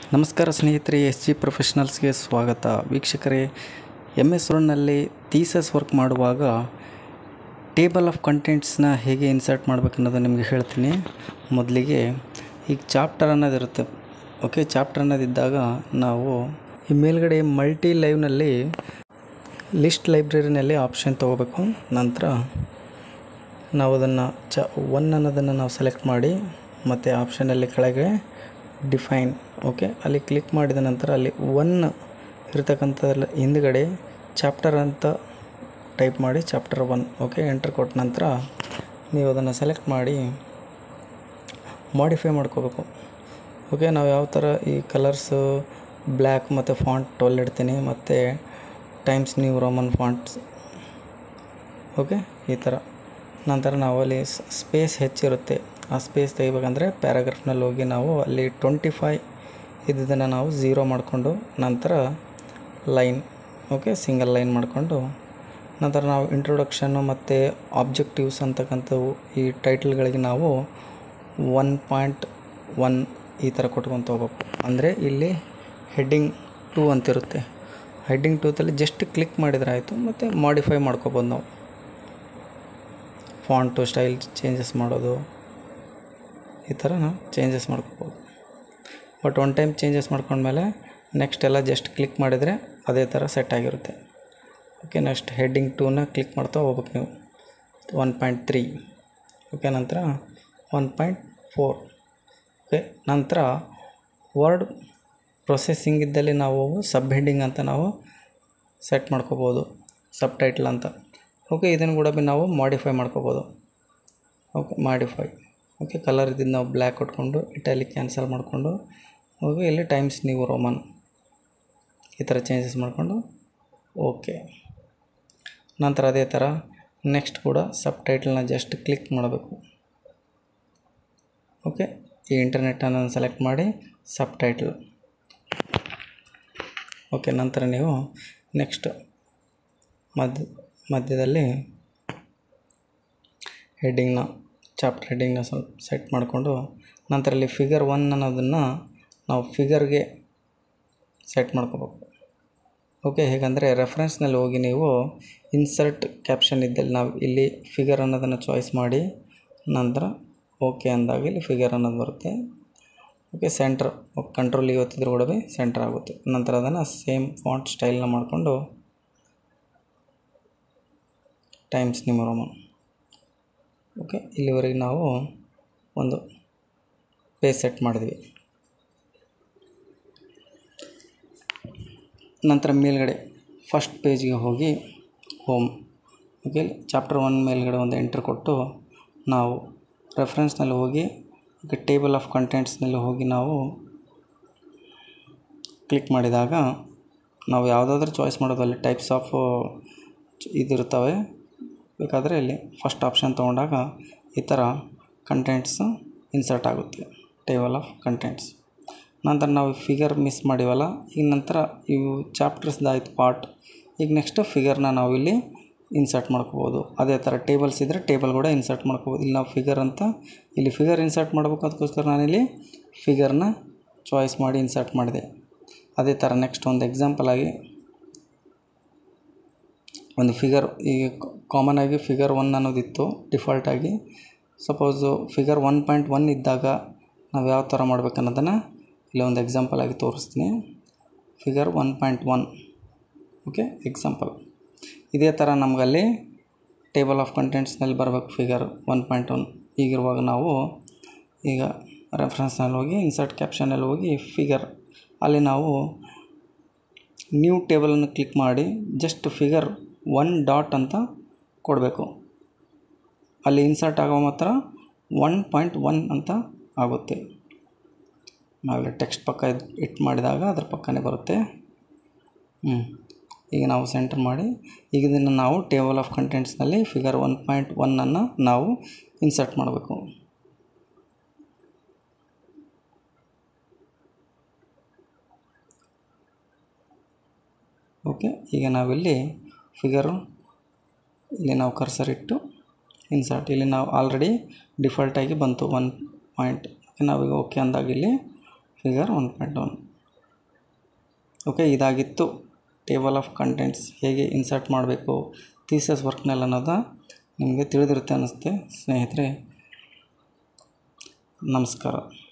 ನಮಸ್ಕಾರ ಸ್ನೇಹಿತರೆ S G ಪ್ರೊಫೆಷನಲ್ಸ್ಗೆ ಸ್ವಾಗತ ವೀಕ್ಷಕರೇ ಎಮ್ ಎಸ್ ವರ್ಡ್ನಲ್ಲಿ ಥೀಸಸ್ ವರ್ಕ್ ಮಾಡುವಾಗ ಟೇಬಲ್ ಆಫ್ ಕಂಟೆಂಟ್ಸ್ನ ಹೇಗೆ ಇನ್ಸರ್ಟ್ ಮಾಡ್ಬೇಕು ಅನ್ನೋದು ನಿಮಗೆ ಹೇಳ್ತೀನಿ ಮೊದಲಿಗೆ ಈಗ ಚಾಪ್ಟರ್ ಅನ್ನೋದಿರುತ್ತೆ ಓಕೆ ಚಾಪ್ಟರ್ ಅನ್ನೋದಿದ್ದಾಗ ನಾವು ಈ ಮೇಲ್ಗಡೆ ಮಲ್ಟಿ ಲೈವ್ನಲ್ಲಿ ಲಿಸ್ಟ್ ಲೈಬ್ರರಿನಲ್ಲಿ ಆಪ್ಷನ್ ತೊಗೋಬೇಕು ನಂತರ ನಾವು ಅದನ್ನು ಚ ಒನ್ ಅನ್ನೋದನ್ನು ನಾವು ಸೆಲೆಕ್ಟ್ ಮಾಡಿ ಮತ್ತು ಆಪ್ಷನಲ್ಲಿ ಕೆಳಗೆ ಡಿಫೈನ್ ಓಕೆ ಅಲ್ಲಿ ಕ್ಲಿಕ್ ಮಾಡಿದ ನಂತರ ಅಲ್ಲಿ ಒನ್ ಇರತಕ್ಕಂಥದ್ರಲ್ಲಿ ಹಿಂದ್ಗಡೆ ಚಾಪ್ಟರ್ ಅಂತ ಟೈಪ್ ಮಾಡಿ ಚಾಪ್ಟರ್ ಒನ್ ಓಕೆ ಎಂಟ್ರ್ ಕೊಟ್ಟ ನಂತರ ನೀವು ಅದನ್ನು ಸೆಲೆಕ್ಟ್ ಮಾಡಿ ಮಾಡಿಫೈ ಮಾಡ್ಕೋಬೇಕು ಓಕೆ ನಾವು ಯಾವ ಥರ ಈ ಕಲರ್ಸು ಬ್ಲ್ಯಾಕ್ ಮತ್ತು ಫಾಂಟ್ ಟ್ವೆಲ್ ಇಡ್ತೀನಿ ಮತ್ತು Times New Roman fonts okay ಈ ಥರ ನಂತರ ನಾವು ಅಲ್ಲಿ ಸ್ಪೇಸ್ ಹೆಚ್ಚಿರುತ್ತೆ ಆ ಸ್ಪೇಸ್ ತೆಗಿಬೇಕಂದ್ರೆ ಪ್ಯಾರಾಗ್ರಾಫ್ನಲ್ಲಿ ಹೋಗಿ ನಾವು ಅಲ್ಲಿ ಟ್ವೆಂಟಿ ಫೈ ಇದ್ದದನ್ನು ನಾವು ಝೀರೋ ಮಾಡಿಕೊಂಡು ನಂತರ ಲೈನ್ ಓಕೆ ಸಿಂಗಲ್ ಲೈನ್ ಮಾಡಿಕೊಂಡು ನಂತರ ನಾವು ಇಂಟ್ರೊಡಕ್ಷನ್ನು ಮತ್ತು ಆಬ್ಜೆಕ್ಟಿವ್ಸ್ ಅಂತಕ್ಕಂಥವು ಈ ಟೈಟಲ್ಗಳಿಗೆ ನಾವು ಒನ್ ಪಾಯಿಂಟ್ ಒನ್ ಈ ಥರ ಕೊಟ್ಕೊತ ಹೋಗ್ಬೇಕು ಅಂದರೆ ಇಲ್ಲಿ ಹೆಡ್ಡಿಂಗ್ ಟೂ ಅಂತಿರುತ್ತೆ ಹೆಡ್ಡಿಂಗ್ ಟೂದಲ್ಲಿ ಜಸ್ಟ್ ಕ್ಲಿಕ್ ಮಾಡಿದರೆ ಆಯಿತು ಮತ್ತು ಮಾಡಿಫೈ ಮಾಡ್ಕೊಬೋದು ನಾವು ಫಾಂಟು ಸ್ಟೈಲ್ ಚೇಂಜಸ್ ಮಾಡೋದು ಈ ಥರ ನಾವು ಚೇಂಜಸ್ ಮಾಡ್ಕೋಬೋದು ಬಟ್ ಒನ್ ಟೈಮ್ ಚೇಂಜಸ್ ಮಾಡ್ಕೊಂಡ್ಮೇಲೆ ನೆಕ್ಸ್ಟ್ ಎಲ್ಲ ಜಸ್ಟ್ ಕ್ಲಿಕ್ ಮಾಡಿದರೆ ಅದೇ ಥರ ಸೆಟ್ ಆಗಿರುತ್ತೆ ಓಕೆ ನೆಕ್ಸ್ಟ್ ಹೆಡ್ಡಿಂಗ್ ಟೂನ ಕ್ಲಿಕ್ ಮಾಡ್ತಾ ಹೋಗ್ಬೇಕು ನೀವು ಒನ್ ಪಾಯಿಂಟ್ ತ್ರೀ ಓಕೆ ನಂತರ ಒನ್ ಪಾಯಿಂಟ್ ಫೋರ್ ಓಕೆ ನಂತರ ವರ್ಡ್ ಪ್ರೊಸೆಸಿಂಗ್ ಇದ್ದಲ್ಲಿ ನಾವು ಸಬ್ ಹೆಡ್ಡಿಂಗ್ ಅಂತ ನಾವು ಸೆಟ್ ಮಾಡ್ಕೋಬೋದು ಸಬ್ ಟೈಟ್ಲ್ ಅಂತ ಓಕೆ ಇದನ್ನು ಕೂಡ ಬಿ ನಾವು ಮಾಡಿಫೈ ಮಾಡ್ಕೋಬೋದು ಓಕೆ ಮಾಡಿಫೈ ಓಕೆ ಕಲರ್ ಇದ್ದಿದ್ದು ನಾವು ಬ್ಲ್ಯಾಕ್ ಕೊಟ್ಕೊಂಡು ಇಟಲಿ ಕ್ಯಾನ್ಸಲ್ ಮಾಡಿಕೊಂಡು ಹೋಗಿ ಇಲ್ಲಿ ಟೈಮ್ಸ್ ನೀವು ರೋಮನ್ ಈ ಥರ ಚೇಂಜಸ್ ಮಾಡಿಕೊಂಡು ಓಕೆ ನಂತರ ಅದೇ ಥರ ನೆಕ್ಸ್ಟ್ ಕೂಡ ಸಬ್ ಟೈಟಲ್ನ ಜಸ್ಟ್ ಕ್ಲಿಕ್ ಮಾಡಬೇಕು ಓಕೆ ಈ ಇಂಟರ್ನೆಟನ್ನು ಸೆಲೆಕ್ಟ್ ಮಾಡಿ ಸಬ್ ಟೈಟಲ್ ಓಕೆ ನಂತರ ನೀವು ನೆಕ್ಸ್ಟ್ ಮಧ್ಯ ಮಧ್ಯದಲ್ಲಿ ಹೆಡ್ಡಿಂಗ್ನ ಚಾಪ್ಟರ್ ಹೆಡ್ಡಿಂಗ್ನ ಸ್ವಲ್ಪ ಸೆಟ್ ಮಾಡಿಕೊಂಡು ನಂತರ ಇಲ್ಲಿ ಫಿಗರ್ ಒನ್ ಅನ್ನೋದನ್ನು ನಾವು ಫಿಗರ್ಗೆ ಸೆಟ್ ಮಾಡ್ಕೋಬೇಕು ಓಕೆ ಹೇಗಂದರೆ ರೆಫರೆನ್ಸ್ನಲ್ಲಿ ಹೋಗಿ ನೀವು ಇನ್ಸರ್ಟ್ ಕ್ಯಾಪ್ಷನ್ ಇದ್ದಲ್ಲಿ ನಾವು ಇಲ್ಲಿ ಫಿಗರ್ ಅನ್ನೋದನ್ನು ಚಾಯ್ಸ್ ಮಾಡಿ ನಂತರ ಓಕೆ ಅಂದಾಗ ಇಲ್ಲಿ ಫಿಗರ್ ಅನ್ನೋದು ಬರುತ್ತೆ ಓಕೆ ಸೆಂಟ್ರ್ ಕಂಟ್ರೋಲಿಗೆ ಒತ್ತಿದ್ರು ಕೂಡ ಭೀ ಸೆಂಟ್ರ್ ಆಗುತ್ತೆ ನಂತರ ಅದನ್ನು ಸೇಮ್ ಫಾಂಟ್ ಸ್ಟೈಲ್ನ ಮಾಡಿಕೊಂಡು ಟೈಮ್ಸ್ ನಿಮರೋಮನ್ ಓಕೆ ಇಲ್ಲಿವರೆಗೆ ನಾವು ಒಂದು ಪೇಜ್ ಸೆಟ್ ಮಾಡಿದ್ವಿ ನಂತರ ಮೇಲ್ಗಡೆ ಫಸ್ಟ್ ಪೇಜ್ಗೆ ಹೋಗಿ ಹೋಮ್ ಓಕೆ ಚಾಪ್ಟರ್ ಒನ್ ಮೇಲ್ಗಡೆ ಒಂದು ಎಂಟ್ರ್ ಕೊಟ್ಟು ನಾವು ರೆಫರೆನ್ಸ್ನಲ್ಲಿ ಹೋಗಿ ಓಕೆ ಟೇಬಲ್ ಆಫ್ ಕಂಟೆಂಟ್ಸ್ನಲ್ಲಿ ಹೋಗಿ ನಾವು ಕ್ಲಿಕ್ ಮಾಡಿದಾಗ ನಾವು ಯಾವುದಾದ್ರೂ ಚಾಯ್ಸ್ ಮಾಡೋದು ಅಲ್ಲಿ ಟೈಪ್ಸ್ ಆಫ್ ಇದಿರ್ತವೆ ಬೇಕಾದರೆ ಇಲ್ಲಿ ಫಸ್ಟ್ ಆಪ್ಷನ್ ತೊಗೊಂಡಾಗ ಈ ಥರ ಕಂಟೆಂಟ್ಸ್ ಇನ್ಸರ್ಟ್ ಆಗುತ್ತೆ ಟೇಬಲ್ ಆಫ್ ಕಂಟೆಂಟ್ಸ್ ನಂತರ ನಾವು ಫಿಗರ್ ಮಿಸ್ ಮಾಡಿವಲ್ಲ ಈಗ ನಂತರ ಇವು ಚಾಪ್ಟರ್ಸ್ದಾಯ್ತು ಪಾರ್ಟ್ ಈಗ ನೆಕ್ಸ್ಟ್ ಫಿಗರ್ನ ನಾವು ಇಲ್ಲಿ ಇನ್ಸರ್ಟ್ ಮಾಡ್ಕೋಬೋದು ಅದೇ ಥರ ಟೇಬಲ್ಸ್ ಇದ್ದರೆ ಟೇಬಲ್ ಕೂಡ ಇನ್ಸರ್ಟ್ ಮಾಡ್ಕೋಬೋದು ಇಲ್ಲಿ ನಾವು ಫಿಗರ್ ಅಂತ ಇಲ್ಲಿ ಫಿಗರ್ ಇನ್ಸರ್ಟ್ ಮಾಡಬೇಕು ಅದಕ್ಕೋಸ್ಕರ ನಾನಿಲ್ಲಿ ಫಿಗರ್ನ ಚಾಯ್ಸ್ ಮಾಡಿ ಇನ್ಸರ್ಟ್ ಮಾಡಿದೆ ಅದೇ ಥರ ನೆಕ್ಸ್ಟ್ ಒಂದು ಎಕ್ಸಾಂಪಲ್ ಆಗಿ ಒಂದು ಫಿಗರ್ ಈಗ ಕಾಮನ್ ಆಗಿ ಫಿಗರ್ ಒನ್ ಅನ್ನೋದಿತ್ತು ಡಿಫಾಲ್ಟಾಗಿ suppose figure one point one ಇದ್ದಾಗ ನಾವು ಯಾವ ಥರ ಮಾಡ್ಬೇಕು ಅನ್ನೋದನ್ನು ಇಲ್ಲಿ ಒಂದು ಎಕ್ಸಾಂಪಲ್ ಆಗಿ ತೋರಿಸ್ತೀನಿ figure one point one okay example ಇದೇ ಥರ ನಮಗಲ್ಲಿ ಟೇಬಲ್ ಆಫ್ ಕಂಟೆಂಟ್ಸ್ನಲ್ಲಿ ಬರಬೇಕು ಫಿಗರ್ ಒನ್ ಪಾಯಿಂಟ್ ಒನ್ ಈಗಿರುವಾಗ ನಾವು ಈಗ ರೆಫರೆನ್ಸ್ನಲ್ಲಿ ಹೋಗಿ ಇನ್ಸರ್ಟ್ ಕ್ಯಾಪ್ಷನಲ್ಲಿ ಹೋಗಿ ಫಿಗರ್ ಅಲ್ಲಿ ನಾವು ನ್ಯೂ ಟೇಬಲನ್ನು ಕ್ಲಿಕ್ ಮಾಡಿ ಜಸ್ಟ್ ಫಿಗರ್ ಒನ್ ಡಾಟ್ ಅಂತ ಕೊಡಬೇಕು ಅಲ್ಲಿ ಇನ್ಸರ್ಟ್ ಆಗೋ ಮಾತ್ರ ಒನ್ ಪಾಯಿಂಟ್ ಒನ್ ಅಂತ ಆಗುತ್ತೆ ನಾವಲ್ಲಿ ಟೆಕ್ಸ್ಟ್ ಪಕ್ಕ ಇದು ಇಟ್ಟು ಮಾಡಿದಾಗ ಅದ್ರ ಪಕ್ಕನೇ ಬರುತ್ತೆ ಹ್ಞೂ ಈಗ ನಾವು ಸೆಂಟರ್ ಮಾಡಿ ಈಗ ಇದನ್ನು ನಾವು ಟೇಬಲ್ ಆಫ್ ಕಂಟೆಂಟ್ಸ್ನಲ್ಲಿ ಫಿಗರ್ ಒನ್ ಪಾಯಿಂಟ್ ಒನ್ನನ್ನು ನಾವು ಇನ್ಸರ್ಟ್ ಮಾಡಬೇಕು ಓಕೆ ಈಗ ನಾವಿಲ್ಲಿ ಫಿಗರು ಇಲ್ಲಿ ನಾವು ಕರ್ಸರ್ ಇಟ್ಟು ಇನ್ಸರ್ಟ್ ಇಲ್ಲಿ ನಾವು ಆಲ್ರೆಡಿ ಡಿಫಾಲ್ಟಾಗಿ ಬಂತು ಒನ್ ಪಾಯಿಂಟ್ ನಾವೀಗ ಓಕೆ ಅಂದಾಗ ಇಲ್ಲಿ figure one point one okay ಇದಾಗಿತ್ತು ಟೇಬಲ್ ಆಫ್ ಕಂಟೆಂಟ್ಸ್ ಹೇಗೆ ಇನ್ಸರ್ಟ್ ಮಾಡಬೇಕು ಥೀಸಸ್ ವರ್ಕ್ನಲ್ಲಿ ಅನ್ನೋದು ನಿಮಗೆ ತಿಳಿದಿರುತ್ತೆ ಅನ್ನಿಸುತ್ತೆ ಸ್ನೇಹಿತರೆ ನಮಸ್ಕಾರ